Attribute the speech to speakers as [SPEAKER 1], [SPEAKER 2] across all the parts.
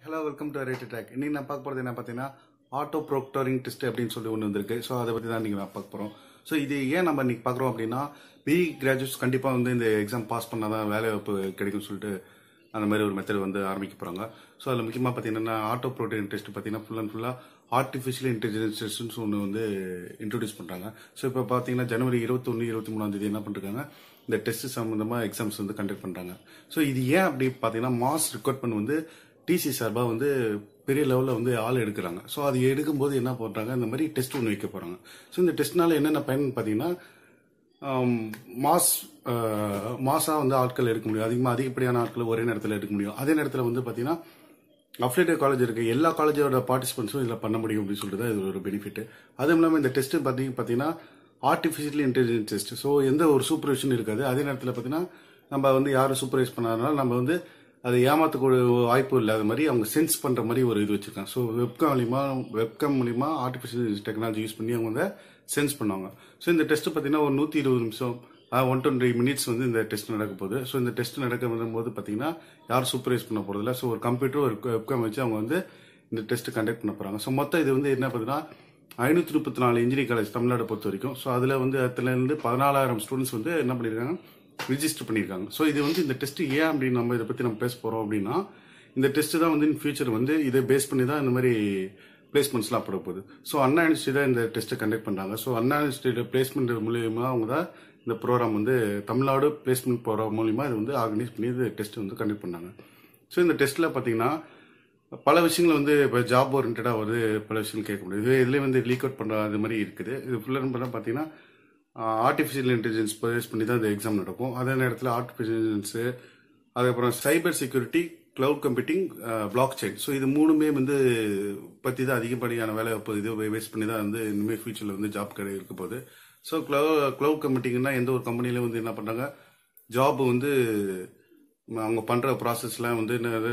[SPEAKER 1] hello welcome to rate track இன்னைக்கு நான் பார்க்க போகிறது என்ன பார்த்தீங்கன்னா ஆட்டோ ப்ரோக்டரிங் டெஸ்ட் அப்படின்னு சொல்லி ஒன்று வந்திருக்கு ஸோ அதை பற்றி தான் நீங்கள் நான் பார்க்க போகிறோம் ஸோ இது ஏன் நம்ம இன்னைக்கு பார்க்குறோம் அப்படின்னா பி கிராஜுவேட்ஸ் கண்டிப்பாக வந்து இந்த எக்ஸாம் பாஸ் பண்ணால் தான் வேலை வாய்ப்பு கிடைக்கும்னு சொல்லிட்டு அந்த மாதிரி ஒரு மெத்தட் வந்து ஆரம்பிக்க போகிறாங்க ஸோ அதில் முக்கியமாக பார்த்தீங்கன்னா ஆட்டோ ப்ரோட்டீன் டெஸ்ட் பார்த்தீங்கன்னா ஃபுல் அண்ட் ஃபுல்லாக ஆர்டிஃபிஷியல் இன்டெலிஜென்ஸ் டெஸ்ட்னு ஒன்று வந்து இன்ட்ரடியூஸ் பண்ணுறாங்க ஸோ இப்போ பார்த்தீங்கன்னா ஜனவரி இருபத்தொன்று இருபத்தி மூணாம் தேதி என்ன பண்ணிருக்காங்க இந்த டெஸ்ட் சம்மந்தமாக எக்ஸாம்ஸ் வந்து கண்டக்ட் பண்ணுறாங்க ஸோ இது ஏன் அப்படி பார்த்தீங்கன்னா மாஸ் ரெக்ரூட்மெண்ட் வந்து டிசி சார்பாக வந்து பெரிய லெவலில் வந்து ஆள் எடுக்கிறாங்க ஸோ அது எடுக்கும்போது என்ன பண்ணுறாங்க இந்த மாதிரி டெஸ்ட் ஒன்று வைக்க போகிறாங்க ஸோ இந்த டெஸ்ட்னால என்னென்ன பயன் பார்த்தீங்கன்னா மாஸ் மாஸாக வந்து ஆட்கள் எடுக்க முடியும் அதிகமாக அதிகப்படியான ஆட்கள் ஒரே நேரத்தில் எடுக்க முடியும் அதே நேரத்தில் வந்து பார்த்தீங்கன்னா அஃபிலேட்டட் காலேஜ் இருக்கு எல்லா காலேஜோட பார்ட்டிசிபென்ட்ஸும் இதில் பண்ண முடியும் அப்படின்னு சொல்லிட்டு தான் இது ஒரு பெனிஃபிட் அதுவும் இல்லாமல் இந்த டெஸ்ட் பார்த்தீங்க பார்த்தீங்கன்னா ஆர்டிஃபிஷியல் இன்டெலிஜென்ஸ் டெஸ்ட் ஸோ எந்த ஒரு சூப்பர்விஷன் இருக்காது அதே நேரத்தில் பார்த்தீங்கன்னா நம்ம வந்து யாரும் சூப்பர்வைஸ் பண்ணாதனால நம்ம வந்து அதை ஏமாற்றக்கூடிய வாய்ப்பு இல்லாத மாதிரி அவங்க சென்ஸ் பண்ணுற மாதிரி ஒரு இது வச்சிருக்காங்க ஸோ வெப்காம் மூலியமா வெப்காம் மூலியமா ஆர்டிஃபிஷியல் டெக்னாலஜி யூஸ் பண்ணி அவங்க வந்து சென்ஸ் பண்ணுவாங்க ஸோ இந்த டெஸ்ட் பார்த்தீங்கன்னா ஒரு நூற்றி இருபது நிமிஷம் ஒன் டுவெண்ட்டி மினிட்ஸ் வந்து இந்த டெஸ்ட் நடக்க போகுது ஸோ இந்த டெஸ்ட் நடக்க வரும்போது பார்த்தீங்கன்னா யாரும் சூப்பர்வைஸ் பண்ண போகிறதில்ல ஸோ ஒரு கம்ப்யூட்டர் ஒரு வெப்காம் வச்சு அவங்க வந்து இந்த டெஸ்ட் கண்டக்ட் பண்ண போகிறாங்க ஸோ மொத்தம் இது வந்து என்ன பார்த்தீங்கன்னா ஐநூற்றி முப்பத்தி நாலு இன்ஜினியரிங் காலேஜ் தமிழ்நாடு பொறுத்த வரைக்கும் ஸோ அதில் வந்து அதுலேருந்து பதினாலாயிரம் ஸ்டூடெண்ட்ஸ் வந்து என்ன பண்ணியிருக்காங்க ரிஜிஸ்டர் பண்ணியிருக்காங்க ஸோ இது வந்து இந்த டெஸ்ட் ஏன் அப்படின்னு நம்ம இதை பற்றி நம்ம பேச போகிறோம் அப்படின்னா இந்த டெஸ்ட் தான் வந்து இன் ஃபியூச்சர் வந்து இதை பேஸ் பண்ணி தான் இந்த மாதிரி பிளேஸ்மெண்ட்ஸ்லாம் அப்பட போகுது ஸோ அண்ணா யூனிவர்சிட்டி தான் இந்த டெஸ்ட்டை கண்டக்ட் பண்ணுறாங்க ஸோ அண்ணா யூனிவர்சிட்டியோட பிளேஸ்மெண்ட் மூலியமா அவங்க தான் இந்த ப்ரோக்ராம் வந்து தமிழ்நாடு பிளேஸ்மெண்ட் ப்ரோக்ராம் மூலியமா இது வந்து ஆர்கனைஸ் பண்ணி இது டெஸ்ட் வந்து கண்டக்ட் பண்ணாங்க ஸோ இந்த டெஸ்ட்டில் பார்த்தீங்கன்னா பல விஷயங்கள் வந்து இப்போ ஜாப் ஓரியன்டாக வந்து பல விஷயங்கள் கேட்க முடியுது இதுலேயே வந்து லீக் அவுட் பண்ணுற அது மாதிரி இருக்குது இது ஃபுல்லாக பண்ண பார்த்தீங்கன்னா ஆர்டிஃபிஷியல் இன்டெலிஜென்ஸ் பேஸ் பண்ணி தான் இந்த எக்ஸாம் நடக்கும் அதே நேரத்தில் ஆர்டிஃபிஷியல் இன்டெலிஜென்ஸு அதுக்கப்புறம் cyber security cloud computing blockchain so இது மூணுமே வந்து பற்றி தான் அதிகப்படியான வேலை வாய்ப்பு இது பேஸ் பண்ணி தான் வந்து இனிமேல் ஃபியூச்சரில் வந்து ஜாப் கிடை இருக்க போகுது ஸோ க்ளவ் க்ளவுட் கம்ப்யூட்டிங்னா எந்த ஒரு கம்பெனியில வந்து என்ன பண்ணுறாங்க ஜாப் வந்து அவங்க பண்ணுற ப்ராசஸ்லாம் வந்து என்னது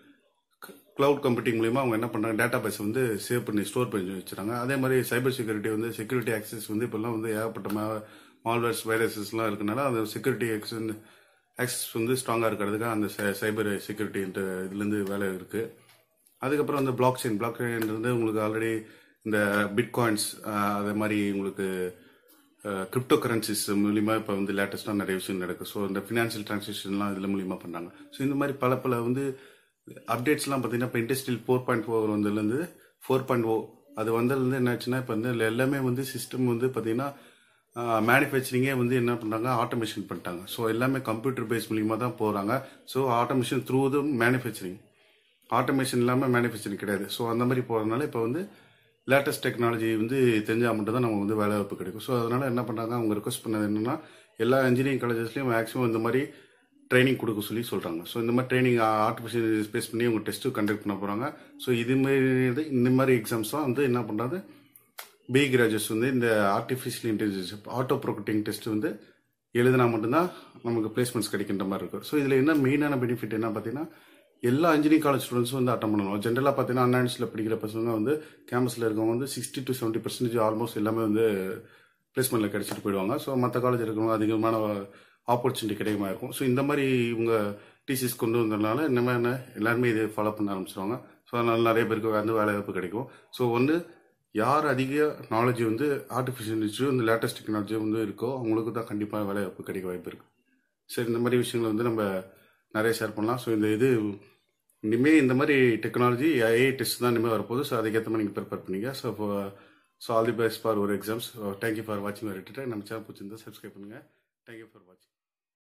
[SPEAKER 1] கிளவுட் கம்ப்யூட்டிங் மூலியமா அவங்க என்ன பண்றாங்க டேட்டா பேஸ் வந்து சேவ் பண்ணி ஸ்டோர் பண்ணி வச்சுறாங்க அதே மாதிரி சைபர் செக்யூரிட்டி வந்து செக்யூரிட்டி ஆக்சஸ் வந்து இப்பெல்லாம் வந்து ஏகப்பட்ட மால்வேர்ஸ் வைரஸஸ்லாம் இருக்கனால அந்த செக்யூரிட்டி ஆக்சஸ் ஆக்சஸ் வந்து ஸ்ட்ராங்காக இருக்கிறதுக்காக அந்த சைபர் செக்யூரிட்டி இதுலேருந்து வேலை இருக்கு அதுக்கப்புறம் அந்த பிளாக் செயின் பிளாக் செயின் வந்து உங்களுக்கு ஆல்ரெடி இந்த பிட்காயின்ஸ் அதே மாதிரி உங்களுக்கு கிரிப்டோ கரன்சிஸ் மூலியமா இப்போ வந்து லேட்டஸ்டாக நிறைய விஷயம் நடக்குது ஸோ இந்த ஃபினான்ஷியல் டிரான்சாக்ஷன்லாம் இதில் மூலியமா பண்ணாங்க ஸோ இந்த மாதிரி பல பல வந்து அப்டேட்ஸ்லாம் பார்த்தீங்கன்னா இப்போ இண்டஸ்ட்ரியல் ஃபோர் பாயிண்ட் ஃபோர் வந்ததுலேருந்து ஃபோர் பாயிண்ட் ஓ அது வந்ததுலேருந்து என்ன ஆச்சுன்னா இப்போ வந்து எல்லாமே வந்து சிஸ்டம் வந்து பார்த்தீங்கன்னா மேனுஃபேக்சரிங்கே வந்து என்ன பண்ணுறாங்க ஆட்டோமேஷன் பண்ணிட்டாங்க ஸோ எல்லாமே கம்ப்யூட்டர் பேஸ் மூலியமாக தான் போகிறாங்க so automation through the manufacturing automation இல்லாமல் மேனுஃபேக்சரிங் கிடையாது ஸோ அந்த மாதிரி போகிறதுனால இப்போ வந்து லேட்டஸ்ட் டெக்னாலஜி வந்து தெரிஞ்சால் மட்டும் தான் நம்ம வந்து வேலை வாய்ப்பு கிடைக்கும் ஸோ அதனால என்ன பண்ணுறாங்க அவங்க ரெக்வஸ்ட் பண்ணது என்னன்னா எல்லா இன்ஜினியரிங் காலேஜஸ்லையும் மேக்ஸிமம் இந்த மாதிரி ட்ரைனிங் கொடுக்க சொல்லி சொல்கிறாங்க ஸோ இந்த மாதிரி ட்ரைனிங் ஆர்டிஃபிஷியல் ஸ்பேஸ் பண்ணி அவங்க டெஸ்ட்டு கண்டக்ட் பண்ண போகிறாங்க ஸோ இது மாதிரி இந்த மாதிரி எக்ஸாம்ஸ் தான் வந்து என்ன பண்ணுறாங்க பி கிராஜுவேட்ஸ் வந்து இந்த artificial intelligence auto proctoring test வந்து எழுதினா மட்டும்தான் நமக்கு பிளேஸ்மெண்ட்ஸ் கிடைக்கின்ற மாதிரி இருக்கும் ஸோ இதில் என்ன மெயினான பெனிஃபிட் என்ன பார்த்தீங்கன்னா எல்லா இன்ஜினியரிங் காலேஜ் ஸ்டூடெண்ட்ஸும் வந்து அட்டன் பண்ணணும் ஜென்ரலாக பார்த்தீங்கன்னா அண்ணாடிஸில் படிக்கிற பசங்க வந்து கேம்பஸில் இருக்கவங்க வந்து sixty to seventy percentage almost எல்லாமே வந்து பிளேஸ்மெண்ட்டில் கிடைச்சிட்டு போயிடுவாங்க ஸோ மற்ற காலேஜ் இருக்கவங்க அதிகமான ஆப்பர்ச்சுனிட்டி கிடைக்குமா இருக்கும் ஸோ இந்த மாதிரி இவங்க டிசிஸ் கொண்டு வந்ததுனால இந்த மாதிரி எல்லாருமே இதை ஃபாலோ பண்ண ஆரம்பிச்சிருவாங்க ஸோ அதனால நிறைய பேருக்கு வந்து வேலை வாய்ப்பு கிடைக்கும் ஸோ வந்து யார் அதிக நாலேஜ் வந்து ஆர்டிஃபிஷியல் இந்த லேட்டஸ்ட் டெக்னாலஜி வந்து இருக்கோ அவங்களுக்கு தான் கண்டிப்பாக வேலை வாய்ப்பு கிடைக்க வாய்ப்பு இருக்கு சரி இந்த மாதிரி விஷயங்களை வந்து நம்ம நிறைய ஷேர் பண்ணலாம் ஸோ இந்த இது இனிமேல் இந்த மாதிரி டெக்னாலஜி ஏஐ டெஸ்ட் தான் இனிமேல் வரப்போகுது ஸோ அதுக்கேற்ற மாதிரி நீங்கள் ப்ரிப்பேர் பண்ணிங்க so so all the best for ஒரு எக்ஸாம்ஸ் தேங்க்யூ ஃபார் வாட்சிங் ரிட்டர் நம்ம சேனல் பிடிச்சிருந்தா சப்ஸ்கிரைப் பண்ணுங்கள் தேங்க்யூ ஃபார் வாட்சிங்